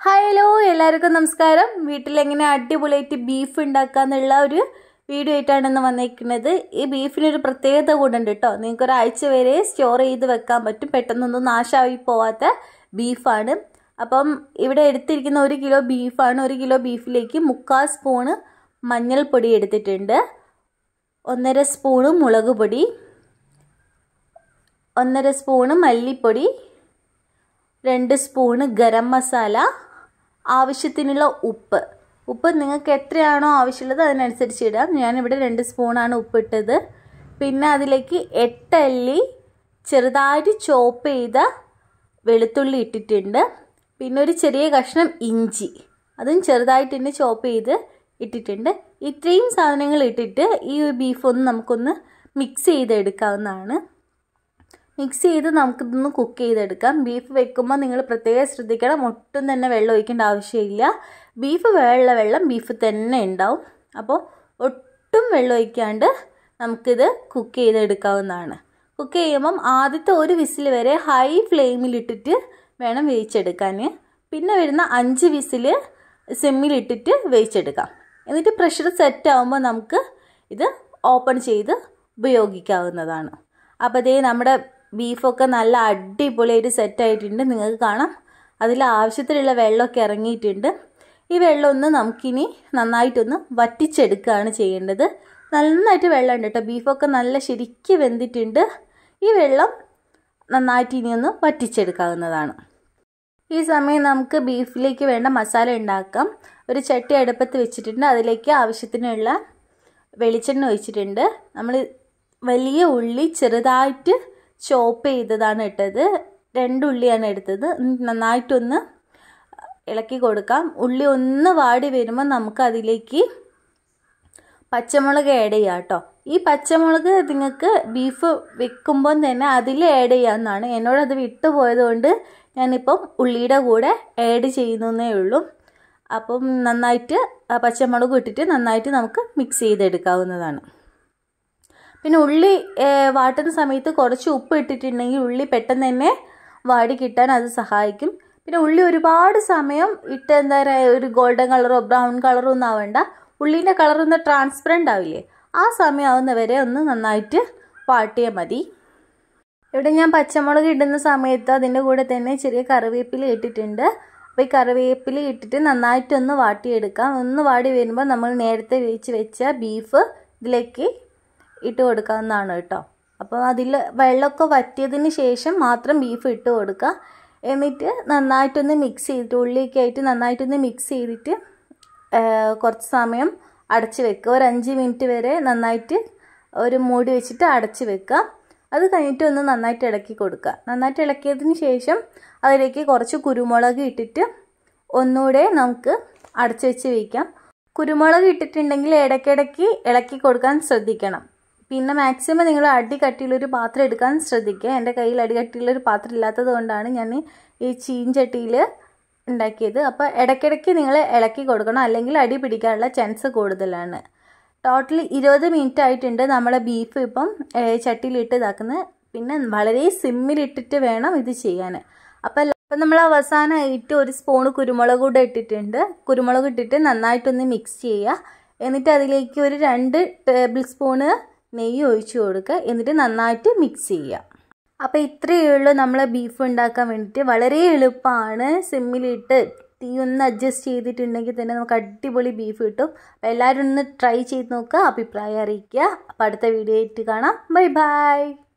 hi hello എല്ലാവർക്കും നമസ്കാരം വീട്ടിലെങ്ങനെ അടിപൊളിയായിട്ട് ബീഫ് ഉണ്ടാക്കാന്നുള്ള ഒരു വീഡിയോ ആയിട്ടാണ് ഇന്ന് വന്നിരിക്കുന്നത് ഈ ബീഫിനൊരു പ്രത്യേകത കൂടെ ഉണ്ട് കേട്ടോ നിങ്ങൾക്ക് ഒരാഴ്ച വരെ സ്റ്റോർ ചെയ്ത് വെക്കാൻ പറ്റും പെട്ടെന്നൊന്നും നാശമായി പോവാത്ത ബീഫാണ് അപ്പം ഇവിടെ എടുത്തിരിക്കുന്ന ഒരു കിലോ ബീഫാണ് ഒരു കിലോ ബീഫിലേക്ക് മുക്കാൽ സ്പൂണ് മഞ്ഞൾപ്പൊടി എടുത്തിട്ടുണ്ട് ഒന്നര സ്പൂണ് മുളക് പൊടി ഒന്നര സ്പൂണ് മല്ലിപ്പൊടി രണ്ട് സ്പൂണ് ഗരം മസാല ആവശ്യത്തിനുള്ള ഉപ്പ് ഉപ്പ് നിങ്ങൾക്ക് എത്രയാണോ ആവശ്യമുള്ളത് അതിനനുസരിച്ച് ഇടാം ഞാനിവിടെ രണ്ട് സ്പൂണാണ് ഉപ്പിട്ടത് പിന്നെ അതിലേക്ക് എട്ടല്ലി ചെറുതായിട്ട് ചോപ്പ് ചെയ്ത വെളുത്തുള്ളി ഇട്ടിട്ടുണ്ട് പിന്നെ ഒരു ചെറിയ കഷ്ണം ഇഞ്ചി അതും ചെറുതായിട്ട് തന്നെ ചോപ്പ് ചെയ്ത് ഇട്ടിട്ടുണ്ട് ഇത്രയും സാധനങ്ങൾ ഇട്ടിട്ട് ഈ ബീഫ് ഒന്ന് നമുക്കൊന്ന് മിക്സ് ചെയ്തെടുക്കാവുന്നതാണ് മിക്സ് ചെയ്ത് നമുക്കിതൊന്ന് കുക്ക് ചെയ്തെടുക്കാം ബീഫ് വെക്കുമ്പോൾ നിങ്ങൾ പ്രത്യേകം ശ്രദ്ധിക്കണം ഒട്ടും തന്നെ വെള്ളം ഒഴിക്കേണ്ട ആവശ്യമില്ല ബീഫ് വെള്ള വെള്ളം ബീഫ് തന്നെ ഉണ്ടാവും അപ്പോൾ ഒട്ടും വെള്ളം ഒഴിക്കാണ്ട് നമുക്കിത് കുക്ക് ചെയ്തെടുക്കാവുന്നതാണ് കുക്ക് ചെയ്യുമ്പം ആദ്യത്തെ ഒരു വിസിൽ വരെ ഹൈ ഫ്ലെയിമിലിട്ടിട്ട് വേണം വേവിച്ചെടുക്കാൻ പിന്നെ വരുന്ന അഞ്ച് വിസിൽ സിമ്മിലിട്ടിട്ട് വേവിച്ചെടുക്കാം എന്നിട്ട് പ്രഷർ സെറ്റ് ആകുമ്പോൾ നമുക്ക് ഇത് ഓപ്പൺ ചെയ്ത് ഉപയോഗിക്കാവുന്നതാണ് അപ്പോൾ അതേ നമ്മുടെ ബീഫൊക്കെ നല്ല അടിപൊളിയായിട്ട് സെറ്റായിട്ടുണ്ട് നിങ്ങൾക്ക് കാണാം അതിൽ ആവശ്യത്തിലുള്ള വെള്ളമൊക്കെ ഇറങ്ങിയിട്ടുണ്ട് ഈ വെള്ളം ഒന്ന് നമുക്കിനി നന്നായിട്ടൊന്ന് വറ്റിച്ചെടുക്കുകയാണ് ചെയ്യേണ്ടത് നന്നായിട്ട് വെള്ളം ഉണ്ട് കേട്ടോ ബീഫൊക്കെ നല്ല ശരിക്ക് വെന്തിട്ടുണ്ട് ഈ വെള്ളം നന്നായിട്ട് ഇനി ഒന്ന് വറ്റിച്ചെടുക്കാവുന്നതാണ് ഈ സമയം നമുക്ക് ബീഫിലേക്ക് വേണ്ട മസാല ഉണ്ടാക്കാം ഒരു ചട്ടി അടുപ്പത്ത് വെച്ചിട്ടുണ്ട് അതിലേക്ക് ആവശ്യത്തിനുള്ള വെളിച്ചെണ്ണ ഒഴിച്ചിട്ടുണ്ട് നമ്മൾ വലിയ ഉള്ളി ചെറുതായിട്ട് ചോപ്പ് ചെയ്തതാണ് ഇട്ടത് രണ്ട് ഉള്ളിയാണ് എടുത്തത് നന്നായിട്ടൊന്ന് ഇളക്കി കൊടുക്കാം ഉള്ളി ഒന്ന് വാടി വരുമ്പോൾ നമുക്ക് അതിലേക്ക് പച്ചമുളക് ആഡ് ചെയ്യാം കേട്ടോ ഈ പച്ചമുളക് നിങ്ങൾക്ക് ബീഫ് വെക്കുമ്പോൾ തന്നെ അതിൽ ആഡ് ചെയ്യാമെന്നാണ് എന്നോട് അത് വിട്ടുപോയത് കൊണ്ട് ഞാനിപ്പം ഉള്ളിയുടെ കൂടെ ആഡ് ചെയ്യുന്നേ ഉള്ളൂ അപ്പം നന്നായിട്ട് പച്ചമുളക് ഇട്ടിട്ട് നന്നായിട്ട് നമുക്ക് മിക്സ് ചെയ്തെടുക്കാവുന്നതാണ് പിന്നെ ഉള്ളി വാട്ടുന്ന സമയത്ത് കുറച്ച് ഉപ്പ് ഇട്ടിട്ടുണ്ടെങ്കിൽ ഉള്ളി പെട്ടെന്ന് തന്നെ വാടി കിട്ടാൻ അത് സഹായിക്കും പിന്നെ ഉള്ളി ഒരുപാട് സമയം ഇട്ട് എന്താ പറയുക ഒരു ഗോൾഡൻ കളറോ ബ്രൗൺ കളറോ ഒന്നും ആവണ്ട ഉള്ളീൻ്റെ കളർ ഒന്ന് ട്രാൻസ്പെറൻ്റ് ആവില്ലേ ആ സമയമാവുന്നവരെ ഒന്ന് നന്നായിട്ട് വാട്ടിയാൽ മതി ഇവിടെ ഞാൻ പച്ചമുളക് ഇടുന്ന സമയത്ത് അതിൻ്റെ കൂടെ തന്നെ ചെറിയ കറിവേപ്പില ഇട്ടിട്ടുണ്ട് അപ്പോൾ ഈ കറിവേപ്പില ഇട്ടിട്ട് നന്നായിട്ടൊന്ന് വാട്ടിയെടുക്കാം ഒന്ന് വാടി വരുമ്പോൾ നമ്മൾ നേരത്തെ വേവിച്ച് വെച്ച ബീഫ് ഇതിലേക്ക് ഇട്ട് കൊടുക്കാവുന്നതാണ് കേട്ടോ അപ്പോൾ അതിൽ വെള്ളമൊക്കെ വറ്റിയതിന് ശേഷം മാത്രം ബീഫ് ഇട്ട് കൊടുക്കുക എന്നിട്ട് നന്നായിട്ടൊന്ന് മിക്സ് ചെയ്തിട്ട് ഉള്ളിയൊക്കെ ആയിട്ട് നന്നായിട്ടൊന്ന് മിക്സ് ചെയ്തിട്ട് കുറച്ച് സമയം അടച്ച് വെക്കുക ഒരു അഞ്ച് മിനിറ്റ് വരെ നന്നായിട്ട് ഒരു മൂടി വെച്ചിട്ട് അടച്ച് വെക്കുക അത് കഴിഞ്ഞിട്ട് ഒന്ന് നന്നായിട്ട് ഇളക്കി കൊടുക്കുക നന്നായിട്ട് ഇളക്കിയതിന് ശേഷം അതിലേക്ക് കുറച്ച് കുരുമുളക് ഇട്ടിട്ട് ഒന്നുകൂടെ നമുക്ക് അടച്ചു വെച്ച് വയ്ക്കാം കുരുമുളക് ഇട്ടിട്ടുണ്ടെങ്കിൽ ഇടയ്ക്കിടയ്ക്ക് ഇളക്കി കൊടുക്കാൻ ശ്രദ്ധിക്കണം പിന്നെ മാക്സിമം നിങ്ങൾ അടി കട്ടിയുള്ളൊരു പാത്രം എടുക്കാൻ ശ്രദ്ധിക്കുക എൻ്റെ കയ്യിൽ അടി കട്ടിയുള്ളൊരു പാത്രം ഇല്ലാത്തത് കൊണ്ടാണ് ഞാൻ ഈ ചീഞ്ചട്ടിയിൽ ഉണ്ടാക്കിയത് അപ്പോൾ ഇടയ്ക്കിടയ്ക്ക് നിങ്ങൾ ഇളക്കി കൊടുക്കണം അല്ലെങ്കിൽ അടി പിടിക്കാനുള്ള ചാൻസ് കൂടുതലാണ് ടോട്ടൽ ഇരുപത് മിനിറ്റ് ആയിട്ടുണ്ട് നമ്മളെ ബീഫ് ഇപ്പം ചട്ടിയിലിട്ട് ഇതാക്കുന്നത് പിന്നെ വളരെ സിമ്മിലിട്ടിട്ട് വേണം ഇത് ചെയ്യാൻ അപ്പം അപ്പം നമ്മൾ അവസാനമായിട്ട് ഒരു സ്പൂണ് കുരുമുളക് കൂടെ ഇട്ടിട്ടുണ്ട് കുരുമുളക് ഇട്ടിട്ട് നന്നായിട്ടൊന്ന് മിക്സ് ചെയ്യുക എന്നിട്ട് അതിലേക്ക് ഒരു രണ്ട് ടേബിൾ സ്പൂണ് നെയ്യ് ഒഴിച്ചു കൊടുക്കുക എന്നിട്ട് നന്നായിട്ട് മിക്സ് ചെയ്യുക അപ്പോൾ ഇത്രയേ ഉള്ളൂ നമ്മളെ ബീഫ് ഉണ്ടാക്കാൻ വേണ്ടിയിട്ട് വളരെ എളുപ്പമാണ് സിമ്മിലിട്ട് തീ ഒന്ന് അഡ്ജസ്റ്റ് ചെയ്തിട്ടുണ്ടെങ്കിൽ തന്നെ നമുക്ക് അടിപൊളി ബീഫ് കിട്ടും അപ്പോൾ എല്ലാവരും ഒന്ന് ട്രൈ ചെയ്ത് നോക്കുക അഭിപ്രായം അറിയിക്കുക അപ്പോൾ അടുത്ത വീഡിയോ ആയിട്ട് കാണാം ബൈ ബൈ